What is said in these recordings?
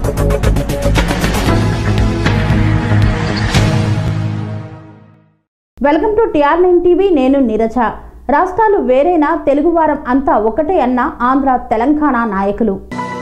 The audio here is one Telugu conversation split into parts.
welcome to TR nine TV నేను నీరజ రాష్ట్రాలు వేరైనా తెలుగువారం అంతా ఒకటే అన్న ఆంధ్ర తెలంగాణ నాయకులు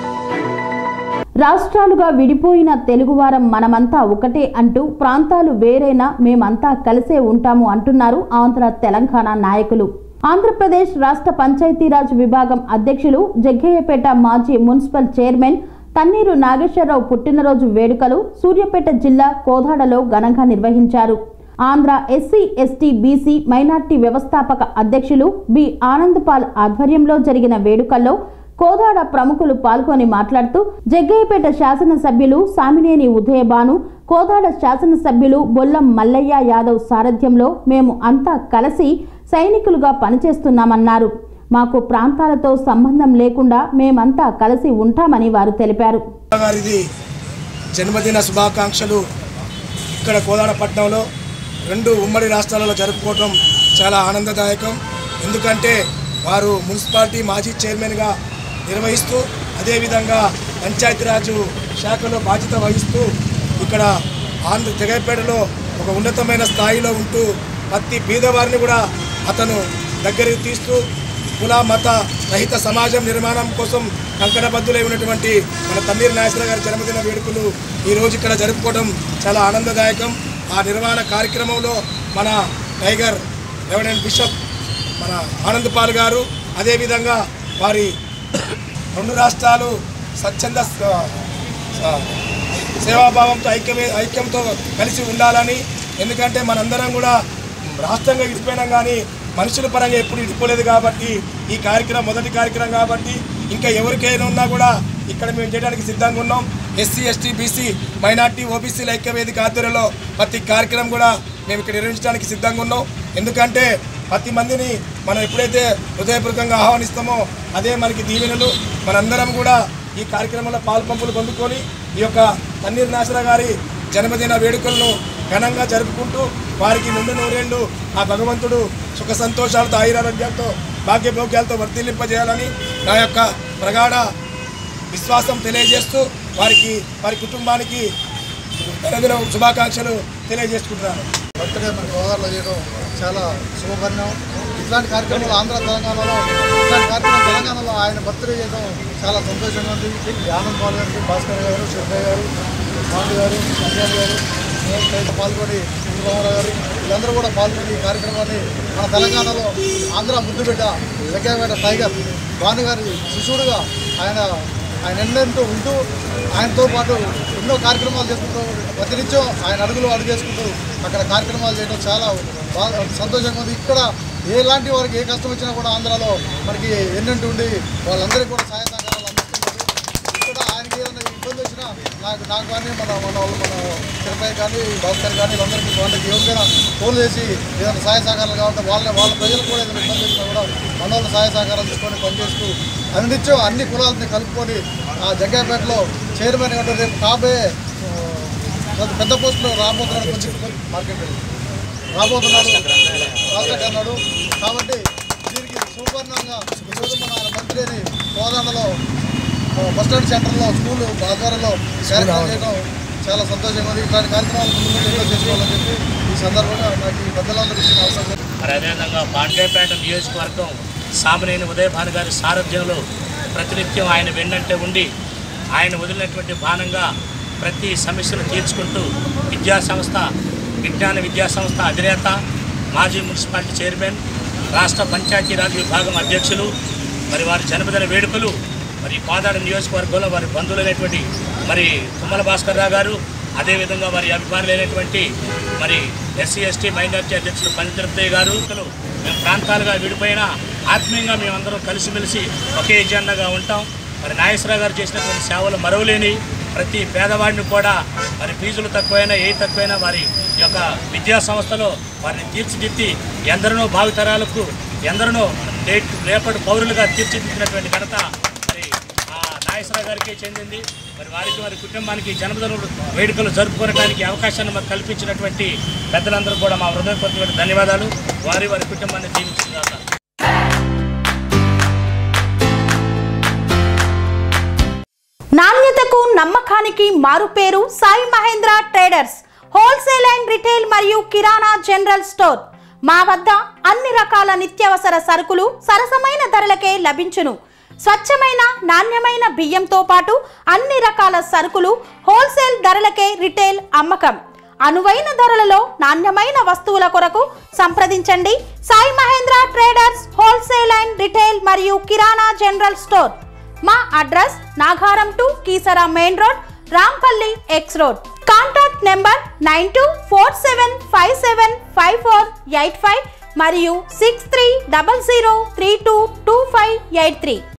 రాష్ట్రాలుగా విడిపోయిన తెలుగువారం మనమంతా ఒకటే అంటూ ప్రాంతాలు వేరైనా మేమంతా కలిసే ఉంటాము అంటున్నారు ఆంధ్ర తెలంగాణ నాయకులు ఆంధ్రప్రదేశ్ రాష్ట్ర పంచాయతీరాజ్ విభాగం అధ్యక్షులు జగ్గయ్యపేట మాజీ మున్సిపల్ చైర్మన్ తన్నీరు నాగేశ్వరరావు పుట్టినరోజు వేడుకలు సూర్యాపేట జిల్లా కోదాడలో ఘనంగా నిర్వహించారు Andhra SC ST BC minority వ్యవస్థాపక అధ్యక్షులు బి ఆనందపాల్ ఆధ్వర్యంలో జరిగిన వేడుకల్లో కోదాడ ప్రముఖులు పాల్గొని మాట్లాడుతూ జగ్గయ్యపేట శాసనసభ్యులు సామినేని ఉదయభాను కోదాడ శాసనసభ్యులు బొల్లం మల్లయ్య యాదవ్ సారథ్యంలో మేము అంతా కలిసి సైనికులుగా పనిచేస్తున్నామన్నారు మాకు ప్రాంతాలతో సంబంధం లేకుండా మేమంతా కలిసి ఉంటామని వారు తెలిపారు గారిది జన్మదిన శుభాకాంక్షలు ఇక్కడ కోదాడ పట్టణంలో రెండు ఉమ్మడి రాష్ట్రాలలో జరుపుకోవటం చాలా ఆనందదాయకం ఎందుకంటే వారు మున్సిపాలిటీ మాజీ చైర్మన్గా నిర్వహిస్తూ అదేవిధంగా పంచాయతీరాజు శాఖలో బాధ్యత వహిస్తూ ఇక్కడ ఆంధ్ర జగైపేటలో ఒక ఉన్నతమైన స్థాయిలో ఉంటూ ప్రతి బీదవారిని కూడా అతను దగ్గరికి తీస్తూ కుల మత రహిత సమాజం నిర్మాణం కోసం కంకణబద్దులై ఉన్నటువంటి మన తన్నీరు నాగేశ్వర గారి జన్మదిన వేడుకలు ఈరోజు ఇక్కడ జరుపుకోవడం చాలా ఆనందదాయకం ఆ నిర్వహణ కార్యక్రమంలో మన టైగర్ రెవడెంట్ బిషప్ మన ఆనంద్ పాల్ గారు అదేవిధంగా వారి రెండు రాష్ట్రాలు స్వచ్ఛంద స- స- సేవాభావంతో ఐక్యమే ఐక్యంతో కలిసి ఉండాలని ఎందుకంటే మనందరం కూడా రాష్ట్రంగా ఇడిపోయినాం కానీ మనుషుల పరంగా ఎప్పుడు ఇడిపోలేదు కాబట్టి ఈ కార్యక్రమం మొదటి కార్యక్రమం కాబట్టి ఇంకా ఎవరికైనా ఉన్నా కూడా ఇక్కడ మేము చేయడానికి సిద్ధంగా ఉన్నాం ఎస్సీ ఎస్టీ బీసీ మైనార్టీ ఓబీసీల ఐక్యవేదిక ఆధ్వర్యంలో ప్రతి కార్యక్రమం కూడా మేము ఇక్కడ నిర్వహించడానికి సిద్ధంగా ఉన్నాం ఎందుకంటే ప్రతి మందిని మనం ఎప్పుడైతే హృదయపూర్వకంగా ఆహ్వానిస్తామో అదే మనకి దీవెనలు మనందరం కూడా ఈ కార్యక్రమంలో పాల్పంపులు పొందుకొని ఈ యొక్క తన్నీర్ నాసరా గారి జన్మదిన వేడుకలను ఘనంగా జరుపుకుంటూ వారికి నుండి నూరేళ్లు ఆ భగవంతుడు సుఖ సంతోషాలతో ఆయురారోగ్యాలతో భాగ్యభోగ్యాలతో వర్తిల్లింపజేయాలని నా యొక్క ప్రగాఢ విశ్వాసం తెలియజేస్తూ వారికి వారి కుటుంబానికి జన్మదిన శుభాకాంక్షలు తెలియజేసుకుంటున్నాను బర్త్డే మన గోదావరిలో చేయడం చాలా శుభపరిణామం ఇట్లాంటి కార్యక్రమాలు ఆంధ్ర తెలంగాణలో ఇట్లాంటి కార్యక్రమం తెలంగాణలో ఆయన బర్త్డే చేయడం చాలా సంతోషంగా ఉంది ఈ ఆనంద్ పాల్ గారికి భాస్కర్ గారు శివయ్య గారు పాండు గారు సంజయ్ గారు నేను పాల్గొని రామారావు గారు వీళ్ళందరూ కూడా పాల్గొని ఈ కార్యక్రమాన్ని మన తెలంగాణలో ఆంధ్ర ముద్దుబిడ్డ వెంకయ్యపేట టైగర్ భాను గారి శిశువుడుగా ఆయన ఆయన ఎన్నెంటూ ఉంటూ ఆయనతో పాటు ఎన్నో కార్యక్రమాలు చేసుకుంటూ ప్రతినిత్యం ఆయన అడుగులు అడుగు చేసుకుంటూ అక్కడ కార్యక్రమాలు చేయడం చాలా బాగా సంతోషంగా ఉంది ఇక్కడ ఎలాంటి వారికి ఏ కష్టం వచ్చినా కూడా ఆంధ్రాలో మనకి ఎన్నెంటూ ఉండి వాళ్ళందరికీ కూడా సహాయ సహకారాలు అందిస్తున్నారు ఇక్కడ ఆయనకి ఏదైనా ఇబ్బంది వచ్చినా నాకు నాకు కానీ మన మన వాళ్ళు మన తిరుపతి కానీ డాక్టర్ కానీ వీళ్ళందరికీ వాళ్ళకి ఎవరికైనా ఫోన్ చేసి ఏదైనా సహాయ సహకారాలు కావాలంటే వాళ్ళ వాళ్ళ ప్రజలకు కూడా ఏదైనా ఇబ్బంది వచ్చినా కూడా మన వాళ్ళ సహాయ సహకారాలు తీసుకొని పనిచేస్తూ అన్నిత్యం అన్ని కులాలని కలుపుకొని ఆ జగ్గాపేటలో చైర్మన్ గా రేపు కాబోయే ఆ, పెద్ద పోస్టులో రాబోతున్నాడు కొంచెం మార్కెట్ రాబోతున్నాడు రాష్ట్ర అన్నాడు కాబట్టి దీనికి సుపర్ణంగా ఈరోజు మన ఆయన మంత్రిని కోదాడలో బస్టాండ్ సెంటర్లో స్కూల్ ఆధ్వర్యంలో కార్యక్రమం చేయడం చాలా సంతోషంగా ఉంది ఇట్లాంటి కార్యక్రమాలు ముందు ముందు ఎన్నో చేసుకోవాలని చెప్పి ఈ సందర్భంగా నాకు ఈ పెద్దలందరూ ఇచ్చిన అవసరం మరి అదేవిధంగా పాండ్రేపేట నియోజకవర్గం సామినేని ఉదయభాను గారి సారథ్యంలో ప్రతినిత్యం ఆయన వెన్నంటే ఉండి ఆయన వదిలినటువంటి బాణంగా ప్రతి సమస్యను తీర్చుకుంటూ విద్యా సంస్థ విజ్ఞాన విద్యా సంస్థ అధినేత మాజీ మున్సిపాలిటీ చైర్మన్ రాష్ట్ర పంచాయతీరాజ్ విభాగం అధ్యక్షులు మరి వారి జన్మదిన వేడుకలు మరి కోదాడ నియోజకవర్గంలో వారి బంధువులైనటువంటి మరి తుమ్మల భాస్కర్ రావు గారు అదేవిధంగా వారి అభిమానులైనటువంటి మరి ఎస్సీ ఎస్టీ మైనార్టీ అధ్యక్షులు పంచరత్తయ్య గారు మేము ప్రాంతాలుగా విడిపోయినా ఆత్మీయంగా మేమందరం కలిసిమెలిసి ఒకే ఎజెండాగా ఉంటాం మరి నాగేశ్వరరావు గారు చేసినటువంటి సేవలు మరవలేని ప్రతి పేదవాడిని కూడా మరి ఫీజులు తక్కువైనా ఏ తక్కువైనా వారి యొక్క విద్యా సంస్థలో వారిని తీర్చిదిద్ది ఎందరినో భావితరాలకు ఎందరినో రే- రేపటి పౌరులుగా తీర్చిదిద్దినటువంటి ఘనత మరి ఆ నాగేశ్వరరావు గారికి చెందింది మరి వారికి వారి కుటుంబానికి జన్మదిన వేడుకలు జరుపుకోవడానికి అవకాశాన్ని మాకు కల్పించినటువంటి పెద్దలందరూ కూడా మా హృదయపూర్వకమైన ధన్యవాదాలు వారి వారి కుటుంబాన్ని దీవించుగాక నాణ్యతకు నమ్మకానికి మారుపేరు Sai Mahendra traders wholesale and retail మరియు కిరాణా జనరల్ స్టోర్ మా వద్ద అన్ని రకాల నిత్యావసర సరుకులు సరసమైన ధరలకే లభించును స్వచ్ఛమైన నాణ్యమైన బియ్యంతో పాటు అన్ని రకాల సరుకులు హోల్సేల్ ధరలకే రిటైల్ అమ్మకం అనువైన ధరలలో నాణ్యమైన వస్తువుల కొరకు సంప్రదించండి Sai Mahendra traders wholesale and retail మరియు కిరాణా జనరల్ స్టోర్ మా address Nagaram to Keesara main road Rampally X road contact number nine two four seven five seven five four eight five మరియు six three double zero three two two five eight three